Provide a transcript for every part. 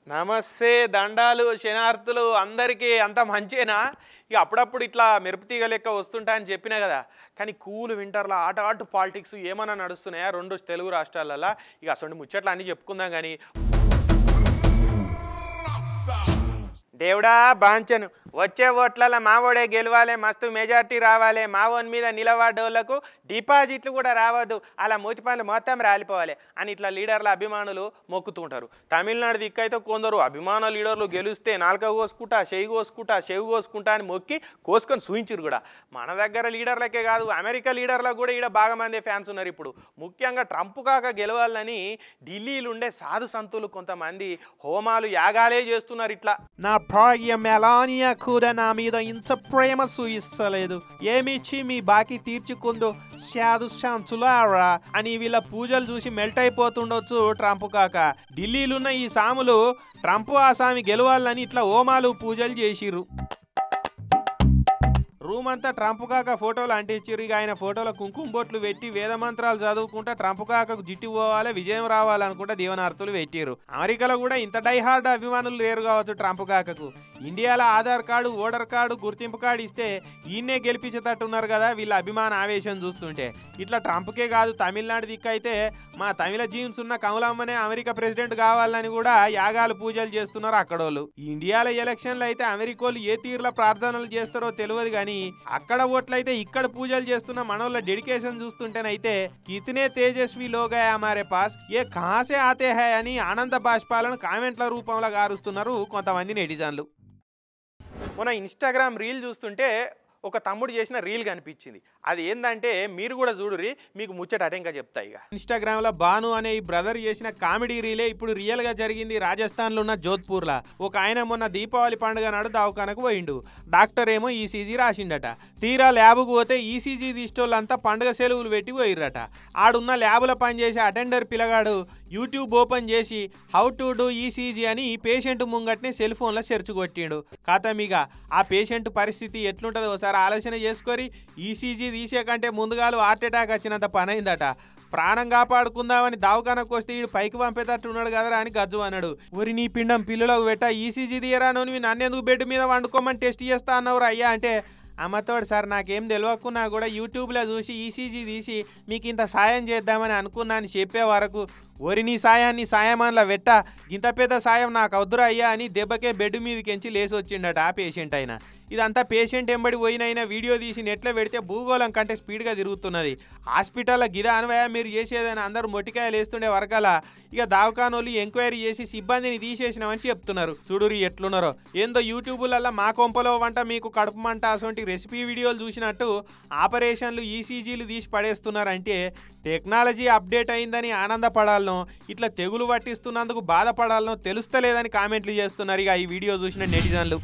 నమస్తే దండాలు శనార్థులు అందరికీ అంత మంచేనా ఇక అప్పుడప్పుడు ఇట్లా మెరుపుతీగ లెక్క వస్తుంటాయని చెప్పినా కదా కానీ కూల్ వింటర్లో ఆట ఆటు పాలిటిక్స్ ఏమైనా నడుస్తున్నాయా రెండు తెలుగు రాష్ట్రాలలో ఇక అసలు ముచ్చట్లు అన్నీ చెప్పుకుందాం కానీ దేవుడా బాంచను వచ్చే ఓట్లలో మావోడే గెలవాలి మస్తు మెజార్టీ రావాలి మావోన్ మీద నిలబడ్డోళ్లకు డిపాజిట్లు కూడా రావద్దు అలా మూతి పనులు మొత్తం రాలిపోవాలి అని ఇట్లా లీడర్ల అభిమానులు మొక్కుతుంటారు తమిళనాడు దిక్కైతే కొందరు అభిమాన లీడర్లు గెలిస్తే నాలుక కోసుకుంటా చెయ్యి కోసుకుంటా చెవి కోసుకుంటా అని మొక్కి కోసుకొని సూయించారు కూడా మన దగ్గర లీడర్లకే కాదు అమెరికా లీడర్లకు కూడా ఇక్కడ బాగా మంది ఫ్యాన్స్ ఉన్నారు ఇప్పుడు ముఖ్యంగా ట్రంప్ కాక గెలవాలని ఢిల్లీలో ఉండే సాధు సంతులు కొంతమంది హోమాలు యాగాలే చేస్తున్నారు ఇట్లా నా భార్య మెలానియా కూడా నా మీద ఇంత ప్రేమ చూయిస్తలేదు ఏమిచ్చి మీ బాకీ తీర్చుకుందో సాధు శాంతులారా అని వీళ్ళ పూజలు చూసి మెల్ట్ అయిపోతుండొచ్చు ట్రంప్ కాక ఢిల్లీలున్న ఈ సాములు ట్రంప్ ఆ సామి గెలవాలని ఇట్లా హోమాలు పూజలు చేసిర్రు రూమ్ అంతా ట్రంప్ కాక ఫోటోలు అంటించారు ఇక ఆయన ఫోటోలో కుంకుమ బొట్లు పెట్టి వేద మంత్రాలు చదువుకుంటా ట్రంప్ కాకకు జిట్టి పోవాలి విజయం రావాలనుకుంటా దీవనార్థులు పెట్టారు అమెరికాలో కూడా ఇంత డైహార్డ్ అభిమానులు లేరు కావచ్చు ట్రంప్ కాకకు ఇండియాలో ఆధార్ కార్డు ఓటర్ కార్డు గుర్తింపు కార్డు ఇస్తే ఈయన్నే గెలిపించేటట్టున్నారు కదా వీళ్ళ అభిమాన ఆవేశం చూస్తుంటే ఇట్లా ట్రంప్కే కాదు తమిళనాడు దిక్కైతే మా తమిళ జీన్స్ ఉన్న కమలమ్మనే అమెరికా ప్రెసిడెంట్ కావాలని కూడా యాగాలు పూజలు చేస్తున్నారు అక్కడోళ్ళు ఇండియాలో ఎలక్షన్లు అయితే అమెరికోళ్ళు ఏ తీరులో ప్రార్థనలు చేస్తారో తెలియదు కానీ అక్కడ ఓట్లయితే ఇక్కడ పూజలు చేస్తున్న మనోళ్ళ డెడికేషన్ చూస్తుంటేనైతే కితనే తేజస్వి లోగా హమారే పాస్ ఏ కాసే ఆతే హై అని ఆనంద బాష్పాలను కామెంట్ల రూపంలో గారుస్తున్నారు కొంతమంది నెటిజన్లు మొన్న ఇన్స్టాగ్రామ్ రీల్ చూస్తుంటే ఒక తమ్ముడు చేసిన రీల్ కనిపించింది అది ఏంటంటే మీరు కూడా చూడురి మీకు ముచ్చట అటెంగా చెప్తా ఇక ఇన్స్టాగ్రామ్ లో బాను అనే ఈ బ్రదర్ చేసిన కామెడీ రీలే ఇప్పుడు రియల్ గా జరిగింది రాజస్థాన్ లో ఉన్న జోధ్పూర్ లా ఒక ఆయన మొన్న దీపావళి పండుగ నాడు దవాఖానకు పోయిండు డాక్టర్ ఏమో ఈసీజీ రాసిండట తీరా ల్యాబ్కు పోతే ఈసీజీ తీసేటోళ్ళంతా పండుగ సెలవులు పెట్టి పోయిర్రట ఆడున్న ల్యాబ్లో పనిచేసే అటెండర్ పిల్లగాడు యూట్యూబ్ ఓపెన్ చేసి హౌ టు డూ ఈసీజీ అని పేషెంట్ ముంగట్నే సెల్ ఫోన్లో సెర్చ్ కొట్టిండు ఖాతమిగా ఆ పేషెంట్ పరిస్థితి ఎట్లుంటుందో ఒకసారి ఆలోచన చేసుకొని ఈసీజీ తీసే కంటే ముందుగాలు హార్ట్ అటాక్ వచ్చినంత పని అయిందట ప్రాణం కాపాడుకుందామని దవాఖానకు వస్తే వీడు పైకి పంపేటట్టు ఉన్నాడు కదరా అని గజ్జు అన్నాడు ఒరి నీ పిండం పిల్లలకు పెట్ట ఈసీజీ తీయరా నువ్వు నన్నెందుకు బెడ్ మీద వండుకోమని టెస్ట్ చేస్తా అన్నవరు అయ్యా అంటే అమ్మతోడు సార్ నాకేం తెలియకున్నా కూడా యూట్యూబ్లో చూసి ఈసీజీ తీసి మీకు ఇంత సాయం చేద్దామని అనుకున్నాను చెప్పే వరకు ఒరి నీ సాయాన్ని సాయమాన్ల వెట్ట ఇంత పెద్ద సాయం నాకు అవుతురా అయ్యా అని దెబ్బకే బెడ్ మీదకెంచి లేచి వచ్చిండట ఆ పేషెంట్ అయినా ఇదంతా పేషెంట్ ఎంబడి పోయినైనా వీడియో తీసి నెట్లో పెడితే భూగోళం కంటే స్పీడ్గా తిరుగుతున్నది హాస్పిటల్లో గిదా అనువయ మీరు చేసేదని అందరూ మొట్టికాయలు వేస్తుండే వరకల ఇక దావకానోళ్ళు ఎంక్వైరీ చేసి సిబ్బందిని తీసేసినామని చెప్తున్నారు చూడురి ఎట్లున్నారో ఏందో యూట్యూబులలో మా కొంపలో వంట మీకు కడుపు మంట అటువంటి రెసిపీ వీడియోలు చూసినట్టు ఆపరేషన్లు ఈసీజీలు తీసి పడేస్తున్నారంటే టెక్నాలజీ అప్డేట్ అయిందని ఆనందపడాలనో ఇట్లా తెగులు పట్టిస్తున్నందుకు బాధపడాలనో తెలుస్తలేదని కామెంట్లు చేస్తున్నారు ఇక ఈ వీడియో చూసిన నెటిజన్లు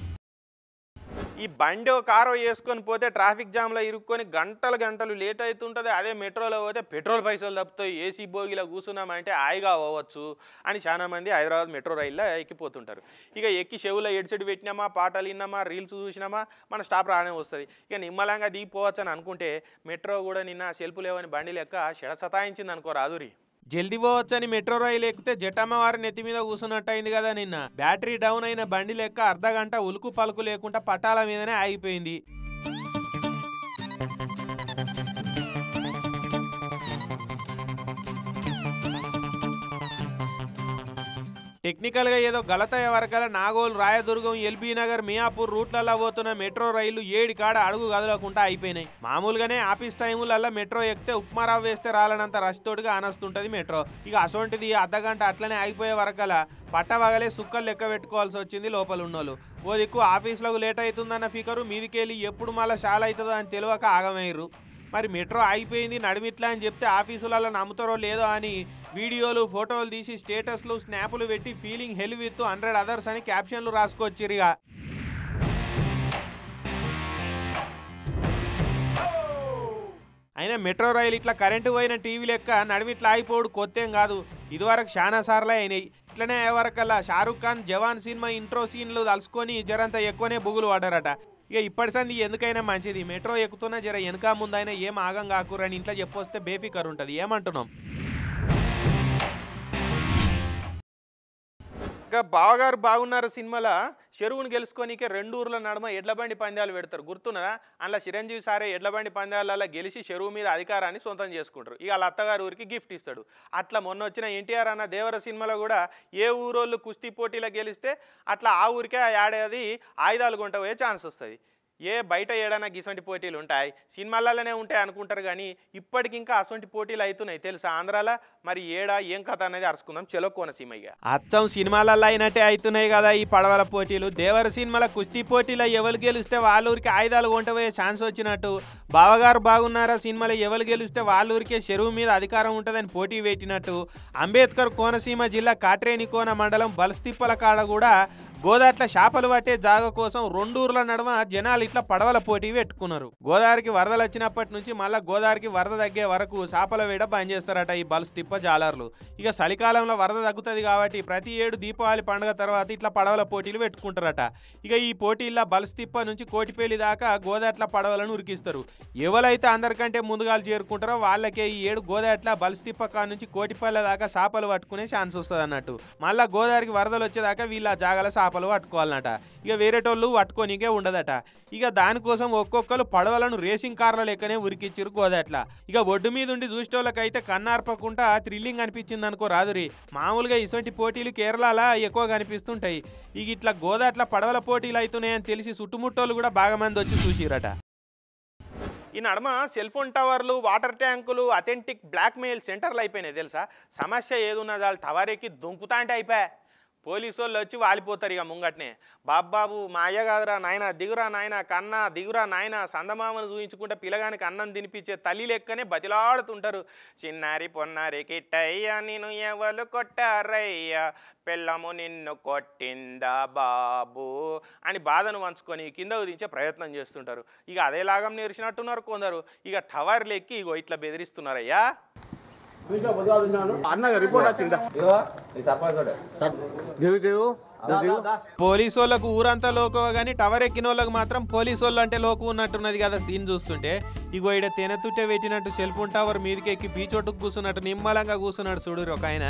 ఈ బండి ఒక కారో వేసుకొని పోతే ట్రాఫిక్ జామ్లో ఇరుక్కొని గంటలు గంటలు లేట్ అవుతుంటుంది అదే మెట్రోలో పోతే పెట్రోల్ పైసలు తప్పుతాయి ఏసీ బోగిలో కూర్చున్నామంటే హాయిగా అవ్వచ్చు అని చాలా మంది హైదరాబాద్ మెట్రో రైల్లో ఎక్కిపోతుంటారు ఇక ఎక్కి చెవులో ఎడ్సెట్ పెట్టినామా పాటలు విన్నామా రీల్స్ చూసినామా మన స్టాప్ రానే వస్తుంది ఇక నిమ్మలంగా దిగిపోవచ్చు అని అనుకుంటే మెట్రో కూడా నిన్న సెల్ఫ్ లేవని బండి లెక్క చెడ సతాయించింది అనుకో రాదురి జల్దీ పోవచ్చని మెట్రో రైలు ఎక్కితే జటమ్మ వారి నెత్తి మీద కూర్చున్నట్టు అయింది కదా నిన్న బ్యాటరీ డౌన్ అయిన బండి లెక్క అర్ధ గంట ఉలుకు పలుకు లేకుండా పట్టాల మీదనే ఆగిపోయింది టెక్నికల్ గా ఏదో గలతయ్య వరకల నాగోల్ రాయదుర్గం ఎల్బీ నగర్ మియాపూర్ రూట్లలో పోతున్న మెట్రో రైలు ఏడి కాడ అడుగు కదలకుండా అయిపోయినాయి మామూలుగానే ఆఫీస్ టైములల్లో మెట్రో ఎక్కితే ఉప్మారావు వేస్తే రాలనంత రష్ తోటిగా ఆనస్తుంటది మెట్రో ఇక అసొంటిది అర్ధగంట అట్లనే అయిపోయే వరకల పట్టవగలే సుక్కలు లెక్క పెట్టుకోవాల్సి వచ్చింది లోపల ఉన్నోళ్ళు ఓ దిక్కు ఆఫీస్లకు లేట్ అవుతుందన్న ఫికరు మీదికెళ్ళి ఎప్పుడు మళ్ళీ షాల్ అవుతుందో అని తెలియక ఆగమయ్యారు మరి మెట్రో అయిపోయింది నడిమిట్లా అని చెప్తే ఆఫీసులలో నమ్ముతారో లేదో అని వీడియోలు ఫోటోలు తీసి స్టేటస్లు స్నాపులు పెట్టి feeling hell with hundred others అని క్యాప్షన్లు రాసుకొచ్చిరిగా అయినా మెట్రో రైలు ఇట్లా కరెంటు పోయిన టీవీ లెక్క నడిమిట్లా ఆగిపోడు కొత్తేం కాదు ఇదివరకు చాలా సార్లే అయినాయి ఇట్లనే అయ్యేవరకల్లా షారుఖ్ ఖాన్ జవాన్ సినిమా ఇంట్రో సీన్లు తలుసుకొని జరంత ఎక్కువనే బుగులు పడ్డారట ఇక ఇప్పటి సంది ఎందుకైనా మంచిది మెట్రో ఎక్కుతున్నా జర వెనక ముందైనా ఏం ఆగం కాకురని ఇంట్లో చెప్పొస్తే బేఫికర్ ఉంటుంది ఏమంటున్నాం గా బావగారు బాగున్నారు సినిమాలో చెరువును గెలుచుకోనికే రెండు ఊర్ల నడుమ ఎడ్లబండి పందాలు పెడతారు గుర్తున్నదా అందులో చిరంజీవి సారే ఎడ్లబండి పందాలలో గెలిచి చెరువు మీద అధికారాన్ని సొంతం చేసుకుంటారు ఇక వాళ్ళ అత్తగారు ఊరికి గిఫ్ట్ ఇస్తాడు అట్లా మొన్న వచ్చిన ఎన్టీఆర్ అన్న దేవర సినిమాలో కూడా ఏ ఊరోళ్ళు కుస్తీ పోటీలో గెలిస్తే అట్లా ఆ ఊరికే ఆ ఏడాది ఆయుధాలు కొంట పోయే ఛాన్స్ వస్తుంది ఏ బయట ఏడైనా గిసొంటి పోటీలు ఉంటాయి సినిమాలలోనే ఉంటాయి అనుకుంటారు కానీ ఇప్పటికి ఇంకా అసొంటి పోటీలు అవుతున్నాయి తెలుసా ఆంధ్రాలో మరి ఏడా ఏం కథ అనేది అరుచుకుందాం చెలో కోనసీమయ్య అచ్చం సినిమాలలో అయినట్టే అవుతున్నాయి కదా ఈ పడవల పోటీలు దేవర సినిమాల కుస్తీ పోటీలో ఎవరు గెలిస్తే వాళ్ళ ఊరికి ఆయుధాలు కొంటపోయే ఛాన్స్ వచ్చినట్టు బావగారు బాగున్నారా సినిమాలో ఎవరు గెలిస్తే వాళ్ళ ఊరికే చెరువు మీద అధికారం ఉంటుందని పోటీ పెట్టినట్టు అంబేద్కర్ కోనసీమ జిల్లా కాట్రేని కోన మండలం బలస్తిప్పల కాడ కూడా గోదాట్ల చేపలు పట్టే జాగ కోసం రెండు ఊర్ల నడుమ జనాలు ఇట్లా పడవల పోటీ పెట్టుకున్నారు గోదావరికి వరదలు వచ్చినప్పటి నుంచి మళ్ళా గోదావరికి వరద తగ్గే వరకు చేపల వేట బంద్ చేస్తారట ఈ బలస్తిప్ప జాలర్లు ఇక చలికాలంలో వరద తగ్గుతుంది కాబట్టి ప్రతి ఏడు దీపావళి పండుగ తర్వాత ఇట్లా పడవల పోటీలు పెట్టుకుంటారట ఇక ఈ పోటీల్లో బలస్తిప్ప నుంచి కోటిపల్లి దాకా గోదాట్ల పడవలను ఉరికిస్తారు ఎవరైతే అందరికంటే ముందుగా చేరుకుంటారో వాళ్ళకే ఈ ఏడు గోదాట్ల బలస్తిప్ప కా నుంచి కోటిపల్లి దాకా చేపలు పట్టుకునే ఛాన్స్ వస్తుంది అన్నట్టు మళ్ళా గోదావరికి వరదలు వచ్చేదాకా వీళ్ళ ఆ జాగల చేపలు పట్టుకోవాలన్నట ఇక వేరేటోళ్ళు పట్టుకోనికే ఉండదట ఇక దానికోసం ఒక్కొక్కరు పడవలను రేసింగ్ కార్ల లెక్కనే ఉరికిచ్చిరు గోదాట్ల ఇక ఒడ్డు మీద ఉండి చూసేటోళ్ళకైతే కన్నార్పకుండా థ్రిల్లింగ్ అనిపించింది అనుకో రాదురి మామూలుగా ఇటువంటి పోటీలు కేరళలో ఎక్కువ కనిపిస్తుంటాయి ఇక ఇట్లా గోదాట్ల పడవల పోటీలు అవుతున్నాయని తెలిసి చుట్టుముట్టోళ్ళు కూడా బాగా మంది వచ్చి చూసిరట ఈ నడుమ సెల్ ఫోన్ టవర్లు వాటర్ ట్యాంకులు అథెంటిక్ బ్లాక్మెయిల్ సెంటర్లు అయిపోయినాయి తెలుసా సమస్య ఏదున్నా చాలు టవర్ ఎక్కి దుంకుతా అంటే అయిపోయా పోలీసు వాళ్ళు వచ్చి వాలిపోతారు ఇక ముంగట్నే బాబాబు మా అయ్య కాదురా నాయన దిగురా నాయన కన్నా దిగురా నాయన సందమామను చూయించుకుంటే పిల్లగానికి అన్నం తినిపించే తల్లి లెక్కనే బతిలాడుతుంటారు చిన్నారి పొన్నారి కిట్టయ్య నిన్ను ఎవరు కొట్టారయ్యా పిల్లము నిన్ను కొట్టిందా బాబు అని బాధను వంచుకొని కిందకు దించే ప్రయత్నం చేస్తుంటారు ఇక అదే లాగం నేర్చినట్టున్నారు కొందరు ఇక టవర్లు ఎక్కి ఇగో ఇట్లా బెదిరిస్తున్నారయ్యా అన్న రిపోర్ట్ వచ్చిందా దిగు దిగు దిగు పోలీసు వాళ్ళకు ఊరంతా లోకో కానీ టవర్ ఎక్కిన వాళ్ళకి మాత్రం పోలీసు వాళ్ళు అంటే లోకు ఉన్నట్టున్నది కదా సీన్ చూస్తుంటే ఇగో ఈడ తెనతుట్టే పెట్టినట్టు సెల్ ఫోన్ టవర్ మీదకి ఎక్కి బీచోటుకు కూర్చున్నట్టు నిమ్మలంగా కూర్చున్నాడు చూడు ఒక ఆయన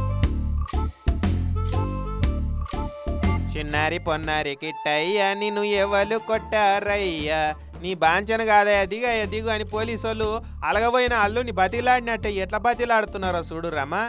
చిన్నారి పొన్నారి కిట్టయ్యా నిన్ను ఎవరు కొట్టారయ్యా నీ బాంచన కాదా దిగ దిగు అని పోలీసు వాళ్ళు అలగబోయిన అల్లుని బతిలాడినట్టే ఎట్లా బతిలాడుతున్నారో చూడు రమ్మా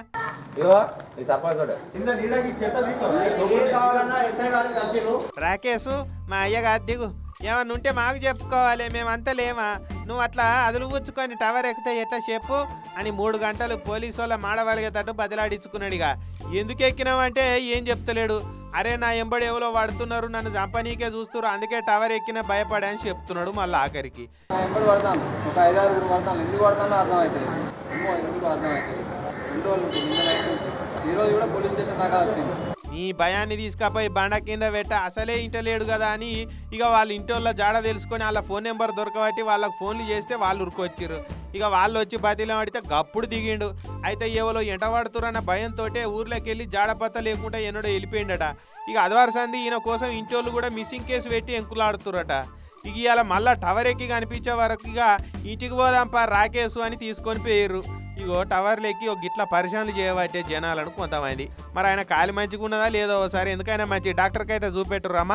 రాకేష్ మా అయ్య కాదు దిగు ఏమన్నా ఉంటే మాకు చెప్పుకోవాలి మేమంతా లేమా నువ్వు అట్లా అదులు పుచ్చుకొని టవర్ ఎక్కితే ఎట్లా చెప్పు అని మూడు గంటలు పోలీసు వాళ్ళ మాడవలిగేటట్టు బదిలాడించుకున్నాడుగా ఎందుకు ఎక్కినావంటే ఏం చెప్తలేడు అరే నా ఎంబడి ఎవరో వాడుతున్నారు నన్ను చంపనీకే చూస్తున్నారు అందుకే టవర్ ఎక్కిన భయపడా అని చెప్తున్నాడు మళ్ళీ ఆఖరికి ఎంబడి పడతాం ఒక ఐదారు పడతాం ఎందుకు పడతానో అర్థమవుతుంది ఏమో ఎందుకు అర్థమవుతుంది రెండు రోజులు ఉంటుంది, నిన్న నైట్ నుంచి ఈ రోజు కూడా పోలీస్ స్టేషన్ దాకా వచ్చింది ఈ భయాన్ని తీసుకపోయి బండ కింద పెట్ట అసలే ఇంటలేడు కదా అని ఇక వాళ్ళ ఇంటోళ్ళ జాడ తెలుసుకొని వాళ్ళ ఫోన్ నెంబర్ దొరకబట్టి వాళ్ళకి ఫోన్లు చేస్తే వాళ్ళు ఉరుకొచ్చిర్రు ఇక వాళ్ళు వచ్చి బతిలో పడితే గప్పుడు దిగిండు అయితే ఎవరో ఎంట పడుతురన్న భయంతో ఊర్లోకి వెళ్ళి జాడపత్త లేకుండా ఎన్నడో వెళ్ళిపోయిండట ఇక అదవారు సంది ఈయన కోసం ఇంటోళ్ళు కూడా మిస్సింగ్ కేసు పెట్టి ఎంకులాడుతురట ఇక ఇవాళ మళ్ళా టవర్ ఎక్కి కనిపించే వరకు ఇక ఇంటికి పోదాంపా రాకేసు అని తీసుకొని పోయిర్రు ఇగో టవర్లు ఎక్కి ఒక గిట్ల పరిశీలనలు చేయబట్టే జనాలను కొంతమంది మరి ఆయన కాలి మంచిగా ఉన్నదా లేదో ఒకసారి ఎందుకైనా మంచి డాక్టర్కి అయితే చూపెట్టురమ్మా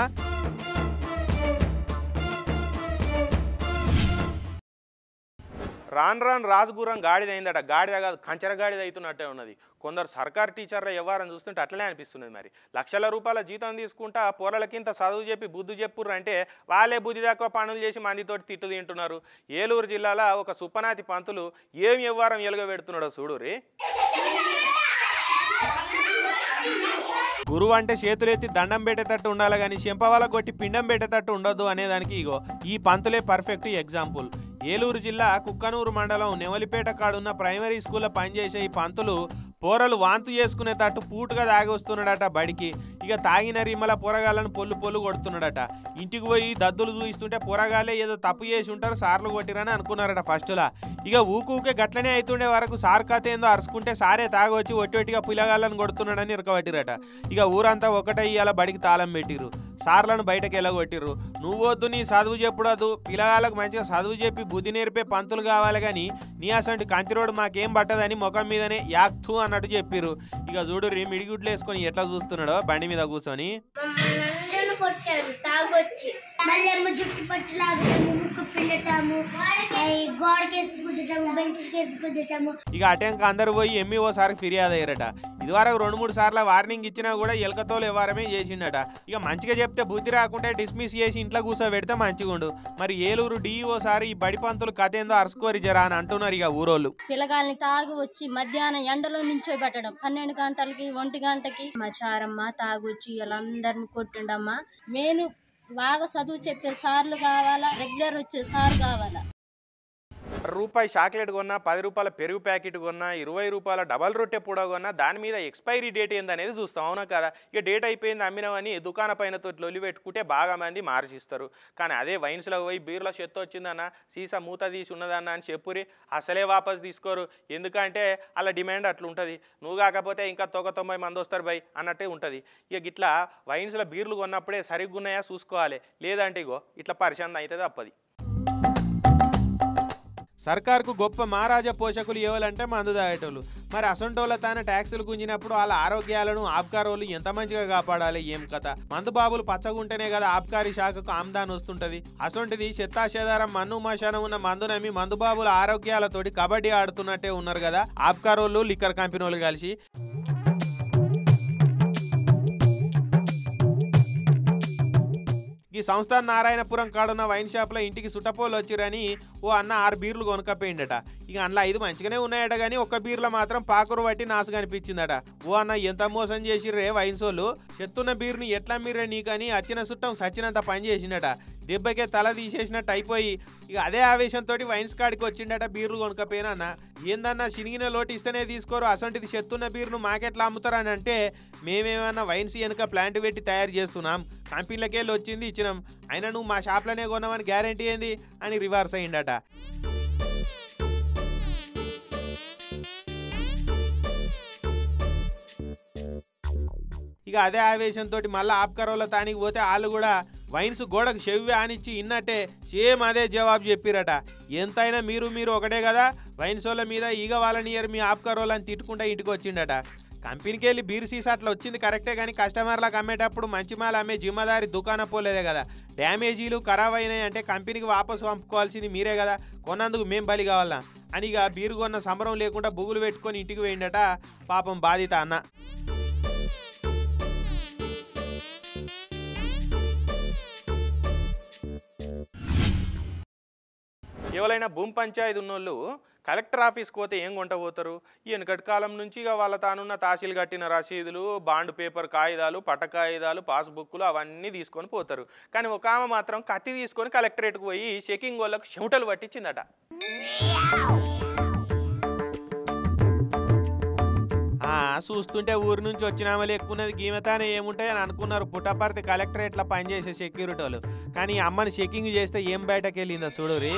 రాను రాను రాజగురం గాడిద అయిందట గాడిద కాదు కంచెర గాడిద అవుతున్నట్టే ఉన్నది కొందరు సర్కార్ టీచర్ల వ్యవహారం చూస్తుంటే అట్లనే అనిపిస్తున్నది మరి లక్షల రూపాయల జీతం తీసుకుంటా పోరలకింత చదువు చెప్పి బుద్ధి చెప్పుర్రు అంటే వాళ్ళే బుద్ధి తక్కువ పనులు చేసి మందితోటి తిట్టు తింటున్నారు ఏలూరు జిల్లాలో ఒక సుప్పనాతి పంతులు ఏం వ్యవహారం ఎలుగబెడుతున్నాడో చూడురి గురువు అంటే చేతులెత్తి దండం పెట్టేటట్టు ఉండాలి కానీ చెంపవాల కొట్టి పిండం పెట్టేటట్టు ఉండొద్దు అనేదానికి ఇగో ఈ పంతులే పర్ఫెక్ట్ ఎగ్జాంపుల్ ఏలూరు జిల్లా కుక్కనూరు మండలం నెవలిపేట కాడున్న ప్రైమరీ స్కూల్లో పనిచేసే ఈ పంతులు పోరలు వాంతు చేసుకునేటట్టు పూటుగా తాగి వస్తున్నాడట బడికి ఇక తాగిన రిమ్మల పొరగాళ్ళను పొల్లు పొల్లు కొడుతున్నాడట ఇంటికి పోయి దద్దులు చూయిస్తుంటే పొరగాలే ఏదో తప్పు చేసి ఉంటారు సార్లు కొట్టిరని అనుకున్నారట ఫస్ట్లా ఇక ఊకూకే గట్లనే అవుతుండే వరకు సార్ కథ ఏందో అరుచుకుంటే సారే తాగొచ్చి ఒట్టి ఒట్టిగా పిల్లగాళ్ళని కొడుతున్నాడని ఇరకబట్టిరట ఇక ఊరంతా ఒకటే ఇవాళ బడికి తాళం పెట్టిరు సార్లను బయటకు వెళ్ళగొట్టిర్రు నువ్వు వద్దు నీ చదువు చెప్పుడదు పిల్లగాళ్ళకు మంచిగా చదువు చెప్పి బుద్ధి నేర్పే పంతులు కావాలి కానీ నీ అసంటి కంతిరోడు మాకేం పట్టదని ముఖం మీదనే యాక్తు అన్నట్టు చెప్పిర్రు ఇక చూడు రీ మిడిగుడ్లు వేసుకొని ఎట్లా చూస్తున్నాడో బండి మీద కూర్చొని మమ్మల్ని అందరూ కొట్టారు తాగొచ్చి మళ్ళీ ఏమో జుట్టు పట్టు లాగటము ముక్కు పిండటము ఈ గోడకేసి కుదటము బెంచ్ కేసి కుదటము ఇక అటెంక అందరు పోయి ఎమ్మి ఓసారి ఫిర్యాదు అయ్యారట ఇదివరకు రెండు మూడు సార్లు వార్నింగ్ ఇచ్చినా కూడా ఎలకతోలు వ్యవహారమే చేసిండట ఇక మంచిగా చెప్తే బుద్ధి రాకుంటే డిస్మిస్ చేసి ఇంట్లో కూర్చోబెడితే మంచిగుండు మరి ఏలూరు డిఈఓ సారి ఈ బడి పంతులు కథ ఏందో అరుసుకోరి జరా అని అంటున్నారు ఇక ఊరోళ్ళు పిల్లగాల్ని తాగి వచ్చి మధ్యాహ్నం ఎండలో నించోబెట్టడం పన్నెండు గంటలకి ఒంటి గంటకి మా చారమ్మ తాగొచ్చి వీళ్ళందరిని కొట్టిండమ్మా నేను బాగా చదువు చెప్పే సార్లు కావాలా రెగ్యులర్ వచ్చే సార్ కావాలా రూపాయి చాక్లెట్ కొన్నా పది రూపాయల పెరుగు ప్యాకెట్ కొన్నా ఇరవై రూపాయల డబల్ రొట్టె పూడ కొన్నా దాని మీద ఎక్స్పైరీ డేట్ ఏందనేది చూస్తాం అవునా కదా ఇక డేట్ అయిపోయింది అమ్మినవని దుకాణ పైన తోటి లొల్లి పెట్టుకుంటే బాగా మంది మార్చిస్తారు కానీ అదే వైన్స్లో పోయి బీర్లో చెత్త వచ్చిందన్న సీసా మూత తీసి ఉన్నదన్న అని చెప్పురి అసలే వాపస్ తీసుకోరు ఎందుకంటే అలా డిమాండ్ అట్లా ఉంటుంది నువ్వు కాకపోతే ఇంకా తొక్క తొంభై మంది వస్తారు బై అన్నట్టే ఉంటుంది ఇక ఇట్లా వైన్స్లో బీర్లు కొన్నప్పుడే సరిగ్గా ఉన్నాయా చూసుకోవాలి లేదంటే ఇగో ఇట్లా పరిశాంతం అవుతుంది అప్పది సర్కార్కు గొప్ప మహారాజా పోషకులు ఇవ్వాలంటే మందు తాగేటోళ్ళు మరి అసొంటోళ్ళ తాను ట్యాక్సులు గుంజినప్పుడు వాళ్ళ ఆరోగ్యాలను ఆబ్కారోళ్ళు ఎంత మంచిగా కాపాడాలి ఏం కథ మందు బాబులు పచ్చగుంటేనే కదా ఆబ్కారీ శాఖకు ఆమ్దాన్ వస్తుంటది అసొంటిది చెత్తాశేదారం మన్ను మశానం ఉన్న మందు నమ్మి మందు బాబుల ఆరోగ్యాలతోటి కబడ్డీ ఆడుతున్నట్టే ఉన్నారు కదా ఆబ్కారోళ్ళు లిక్కర్ కంపెనీ వాళ్ళు కలిసి ఈ సంస్థ నారాయణపురం కాడున్న వైన్ షాప్లో ఇంటికి సుటపోలు వచ్చిరని ఓ అన్న ఆరు బీర్లు కొనుక్కపోయిండట ఇక అందులో ఐదు మంచిగానే ఉన్నాయట కానీ ఒక్క బీర్లో మాత్రం పాకురు పట్టి నాసు కనిపించిందట ఓ అన్న ఎంత మోసం చేసిర్రే వైన్స్ వాళ్ళు చెత్తున్న బీర్ని ఎట్లా మీరే నీకని వచ్చిన సుట్టం సచ్చినంత పని చేసిండట దెబ్బకే తల తీసేసినట్టు అయిపోయి ఇక అదే ఆవేశంతో వైన్స్ కాడికి వచ్చిండట బీర్లు కొనుక్కపోయినా అన్న ఏందన్నా చినిగిన లోటు ఇస్తేనే తీసుకోరు అసంటిది చెత్తున్న బీర్ను మాకెట్లా అమ్ముతారు అని అంటే మేమేమన్నా వైన్స్ వెనుక ప్లాంట్ పెట్టి తయారు చేస్తున్నాం కంపెనీలకి వెళ్ళి వచ్చింది ఇచ్చినాం అయినా నువ్వు మా షాప్లోనే కొన్నామని గ్యారంటీ ఏంది అని రివర్స్ అయ్యిండట ఇక అదే ఆవేశంతో మళ్ళీ ఆప్కరోల తానికి పోతే వాళ్ళు కూడా వైన్స్ గోడకు చెవి ఆనిచ్చి ఇన్నట్టే సేమ్ అదే జవాబు చెప్పిరట ఎంతైనా మీరు మీరు ఒకటే కదా వైన్స్ వాళ్ళ మీద ఈగ వాళ్ళనియర్ మీ ఆప్కరోలని తిట్టుకుంటా ఇంటికి వచ్చిండట కంపెనీకి వెళ్ళి బీర్ సీసా అట్లా వచ్చింది కరెక్టే కానీ కస్టమర్లకు అమ్మేటప్పుడు మంచి మాల అమ్మే జిమ్మదారి దుకాణం పోలేదే కదా డ్యామేజీలు ఖరాబ్ అయినాయి అంటే కంపెనీకి వాపసు పంపుకోవాల్సింది మీరే కదా కొన్నందుకు మేం బలి కావాలా అని ఇక బీరు కొన్న సంబరం లేకుండా బుగులు పెట్టుకొని ఇంటికి పోయిండట పాపం బాధిత అన్న ఎవరైనా భూమి పంచాయతీ ఉన్నోళ్ళు కలెక్టర్ ఆఫీస్కి పోతే ఏం కొంట పోతారు ఈ వెనకటి కాలం నుంచి ఇక వాళ్ళ తానున్న తహసీల్ కట్టిన రసీదులు బాండ్ పేపర్ కాగితాలు పట్ట కాగితాలు పాస్బుక్లు అవన్నీ తీసుకొని పోతారు కానీ ఒక ఆమె మాత్రం కత్తి తీసుకొని కలెక్టరేట్కి పోయి చెకింగ్ వాళ్ళకు చెమటలు పట్టించిందట ఆ, చూస్తుంటే ఊరి నుంచి వచ్చిన ఆమె ఎక్కున్నది గీమతానే ఏముంటాయి అని అనుకున్నారు పుట్టపర్తి కలెక్టరేట్లా పనిచేసే సెక్యూరిటీ వాళ్ళు కానీ ఈ అమ్మని చెకింగ్ చేస్తే ఏం బయటకు వెళ్ళిందో చూడురి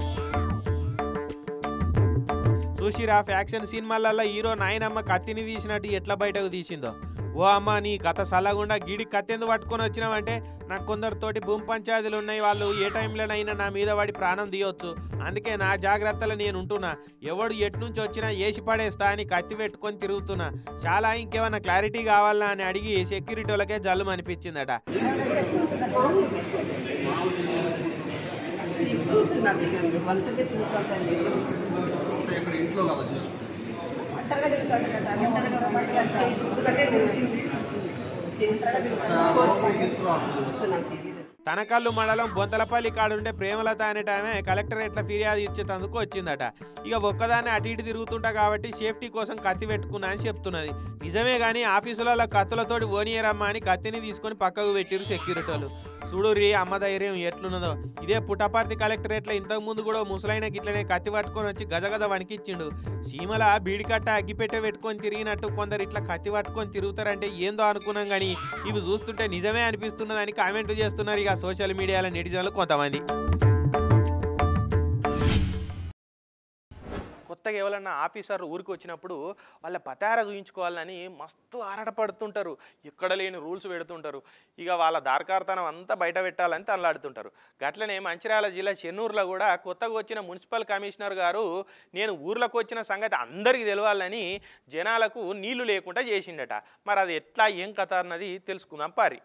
చూసిరా ఫ్యాక్షన్ సినిమాలలో హీరో నాయనమ్మ కత్తిని తీసినట్టు ఎట్లా బయటకు తీసిందో ఓ అమ్మ నీ కథ సల్లగుండా గిడి కత్తి ఎందుకు పట్టుకొని వచ్చినావంటే నాకు కొందరితోటి భూమి పంచాయతీలు ఉన్నాయి వాళ్ళు ఏ టైంలోనైనా నా మీద వాడి ప్రాణం తీయొచ్చు అందుకే నా జాగ్రత్తలు నేను ఉంటున్నా ఎవడు ఎటు నుంచి వచ్చినా ఏసి పడేస్తా అని కత్తి పెట్టుకొని తిరుగుతున్నా చాలా ఇంకేమన్నా క్లారిటీ కావాలా అని అడిగి సెక్యూరిటీ వాళ్ళకే జల్లు అనిపించిందట తనకల్లు మండలం బొంతలపల్లి కాడుండే ప్రేమలత అనేట ఆమె కలెక్టరేట్ల ఫిర్యాదు ఇచ్చేటందుకు వచ్చిందట ఇక ఒక్కదాన్ని అటు ఇటు తిరుగుతుంటా కాబట్టి సేఫ్టీ కోసం కత్తి పెట్టుకున్నా అని చెప్తున్నది నిజమే కానీ ఆఫీసులలో కత్తులతోటి ఓనియరమ్మా అని కత్తిని తీసుకొని పక్కకు పెట్టిరు సెక్యూరిటీ వాళ్ళు చూడు రీ అమ్మ ధైర్యం ఎట్లున్నదో ఇదే పుట్టపర్తి కలెక్టరేట్లో ఇంతకు ముందు కూడా ఓ ముసలైన గిట్లనే కత్తి పట్టుకొని వచ్చి గజగజ వణికిచ్చిండు సీమల బీడికట్ట అగ్గిపెట్టె పెట్టుకొని తిరిగినట్టు కొందరు ఇట్లా కత్తి పట్టుకొని తిరుగుతారంటే ఏందో అనుకున్నాం కానీ ఇవి చూస్తుంటే నిజమే అనిపిస్తున్నదని కామెంట్ చేస్తున్నారు ఇక సోషల్ మీడియాలో నెటిజన్లు కొంతమంది కొత్త కొత్తగా ఎవరన్నా ఆఫీసర్లు ఊరికి వచ్చినప్పుడు వాళ్ళ పతార చూయించుకోవాలని మస్తు ఆరాటపడుతుంటారు ఎక్కడ లేని రూల్స్ పెడుతుంటారు ఇక వాళ్ళ దార్కార్తనం అంతా బయట పెట్టాలని తనలాడుతుంటారు గట్లనే మంచిర్యాల జిల్లా చెన్నూరులో కూడా కొత్తగా వచ్చిన మున్సిపల్ కమిషనర్ గారు నేను ఊర్లోకి వచ్చిన సంగతి అందరికీ తెలవాలని జనాలకు నీళ్లు లేకుండా చేసిండట మరి అది ఎట్లా ఏం కథ అన్నది తెలుసుకుందాం పారి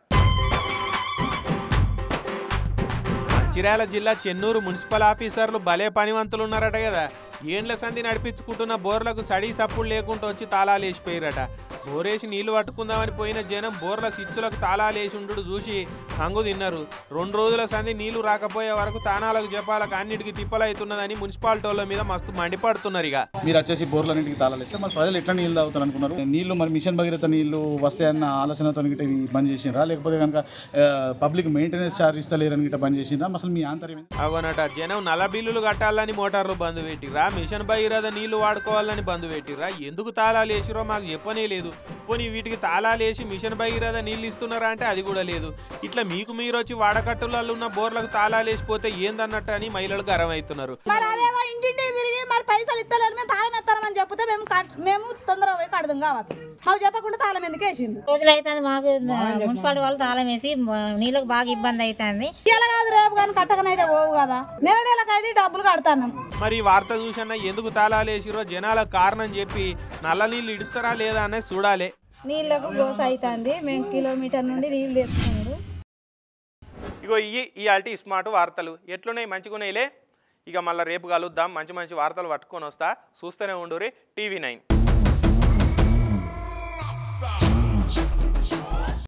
మంచిర్యాల జిల్లా చెన్నూరు మున్సిపల్ ఆఫీసర్లు భలే పనివంతులు ఉన్నారట కదా ఏండ్ల సంధి నడిపించుకుంటున్న బోర్లకు సడీ సప్పుడు లేకుండా వచ్చి తాళాలు వేసిపోయారట బోరేసి నీళ్లు పట్టుకుందామని పోయిన జనం బోర్ల సిచ్చులకు తాళాలు వేసి ఉండు చూసి హంగు తిన్నారు రెండు రోజుల సంధి నీళ్లు రాకపోయే వరకు తానాలకు జపాలకు అన్నిటికీ తిప్పలవుతున్నదని మున్సిపాలిటీ వాళ్ళ మీద మస్తు మండిపడుతున్నారు ఇక మీరు వచ్చేసి బోర్లన్నింటికి తాళాలు ఇస్తే మరి ప్రజలు ఎట్లా నీళ్ళు తాగుతారు అనుకున్నారు నీళ్లు మరి మిషన్ భగీరథ నీళ్లు వస్తాయన్న ఆలోచనతో గిట్ట ఇవి బంద్ చేసినరా లేకపోతే కనుక పబ్లిక్ మెయింటెనెన్స్ ఛార్జ్ ఇస్తలేరని గిట్ట బంద్ చేసినరా అసలు మీ ఆంతర్యం ఏంది? అవునట జనం నల్ల బిల్లులు కట్టాలని మోటార్లు బంద్ పెట్టిర్రా మిషన్ భగీరథ నీళ్లు వాడుకోవాలని బంద్ పెట్టిర్రా ఎందుకు తాళాలు వేసిరో మాకు చెప్పనే లేదు పోనీ వీటికి తాళాలు వేసి మిషన్ భగీరథ నీళ్ళు ఇస్తున్నారా అంటే అది కూడా లేదు ఇట్లా మీకు మీరు వచ్చి వాడకట్టులలో ఉన్న బోర్లకు తాళాలు వేసిపోతే ఏందన్నట్టు అని మహిళలు గరం అవుతున్నారు మరి అదేదో ఇంటింటికి తిరిగి మరి పైసలు ఇస్తలేదు మేము తాళం ఎత్తామని చెప్తే మేము కట్- మేము తొందరగా పోయి కడదాం కావచ్చు మాకు చెప్పకుండా తాళం ఎందుకు వేసిండు రోజులు అవుతుంది మాకు మున్సిపాలిటీ వాళ్ళు తాళం వేసి మ- నీళ్ళకి బాగా ఇబ్బంది అవుతుంది ఇలా కాదు రేపు కానీ కట్టకనైతే పోవు కదా నెల నెలకైతే డబ్బులు కడతాను మరి ఈ వార్త చూసన్నా ఎందుకు తాళాలు వేసిరో జనాలకు కారణం చెప్పి నల్ల నీళ్ళు ఇడుస్తారా లేదా అనేది చూడాలి నీళ్ళకు గోస అవుతుంది మేము కిలోమీటర్ నుండి నీళ్ళు తెచ్చుకున్నాడు ఇగో ఇవి ఇవాళ స్మార్ట్ వార్తలు ఎట్లున్నాయి మంచిగున్నాయిలే ఇక మళ్ళీ రేపు కలుద్దాం మంచి మంచి వార్తలు పట్టుకొని వస్తా చూస్తూనే ఉండురి టీవీ నైన్